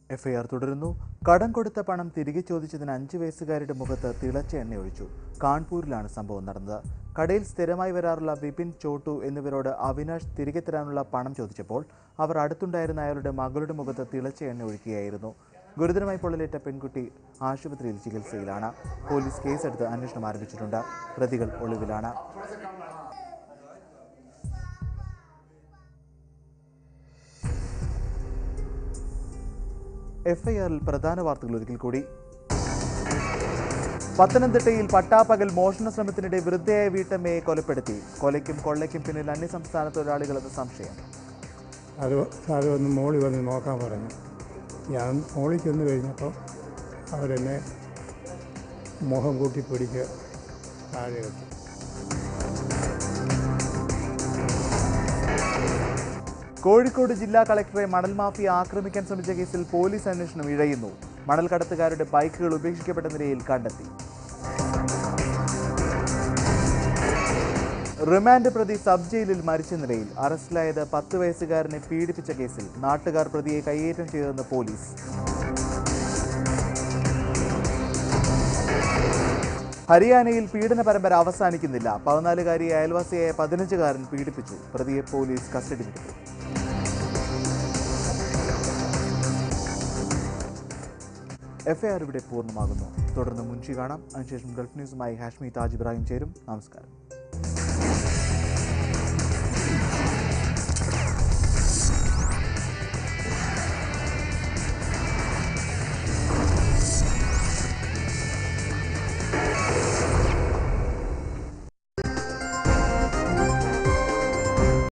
FIR തുടരുന്നു കടം കൊടുത്ത പണം തിരികെ ചോദിച്ചതിന് അഞ്ച് വയസ്സുകാരുടെ മുഖത്ത് തിളച്ച എണ്ണ ഒഴിച്ചു കാൺപൂരിലാണ് സംഭവം നടന്നത് കടയിൽ സ്ഥിരമായി വരാറുള്ള വിപിൻ ചോട്ടു എന്നിവരോട് അവിനാഷ് തിരികെ തരാനുള്ള പണം ചോദിച്ചപ്പോൾ അവർ അടുത്തുണ്ടായിരുന്ന അയാളുടെ മകളുടെ മുഖത്ത് തിളച്ച എണ്ണ ഒഴിക്കുകയായിരുന്നു ഗുരുതരമായി പൊള്ളലേറ്റ പെൺകുട്ടി ആശുപത്രിയിൽ ചികിത്സയിലാണ് പോലീസ് കേസെടുത്ത് അന്വേഷണം ആരംഭിച്ചിട്ടുണ്ട് പ്രതികൾ ഒളിവിലാണ് എഫ്ഐആറിൽ പ്രധാന വാർത്തകൾ ഒരിക്കൽ കൂടി പത്തനംതിട്ടയിൽ പട്ടാപ്പകൽ മോഷണ ശ്രമത്തിനിടെ വൃദ്ധയായ വീട്ടമ്മയെ കൊലപ്പെടുത്തി കൊലയ്ക്കും കൊള്ളയ്ക്കും പിന്നിൽ അന്യസംസ്ഥാന തൊഴിലാളികളെന്ന് സംശയം അത് സാറ് വന്ന് മോളി വന്ന് നോക്കാൻ പറഞ്ഞു ഞാൻ മോളിൽ ചെന്ന് കഴിഞ്ഞപ്പോൾ അവരെന്നെ മുഖം കൂട്ടി പിടിച്ച് താഴെ ഇട്ടു കോഴിക്കോട് ജില്ലാ കളക്ടറെ മണൽ മാഫിയ ആക്രമിക്കാൻ ശ്രമിച്ച കേസിൽ പോലീസ് അന്വേഷണം ഇഴയുന്നു മണൽ കടത്തുകാരുടെ ബൈക്കുകൾ ഉപേക്ഷിക്കപ്പെട്ട നിലയിൽ കണ്ടെത്തി റിമാൻഡ് പ്രതി സബ് ജയിലിൽ മരിച്ച നിലയിൽ അറസ്റ്റിലായത് പത്ത് വയസ്സുകാരനെ പീഡിപ്പിച്ച കേസിൽ നാട്ടുകാർ പ്രതിയെ കൈയേറ്റം ചെയ്തെന്ന് പോലീസ് ഹരിയാനയിൽ പീഡന പരമ്പര അവസാനിക്കുന്നില്ല പതിനാലുകാരിയെ അയൽവാസിയായ പതിനഞ്ചുകാരൻ പീഡിപ്പിച്ചു പ്രതിയെ പോലീസ് കസ്റ്റഡിയിലെടുത്തു എഫ്ഐആർ ഇവിടെ പൂർണ്ണമാകുന്നു തുടർന്ന് മുൻഷി കാണാം അതിനുശേഷം ഗൾഫ് ന്യൂസുമായി ഹാഷ്മി താജ് ഇബ്രാഹിം ചേരും നമസ്കാരം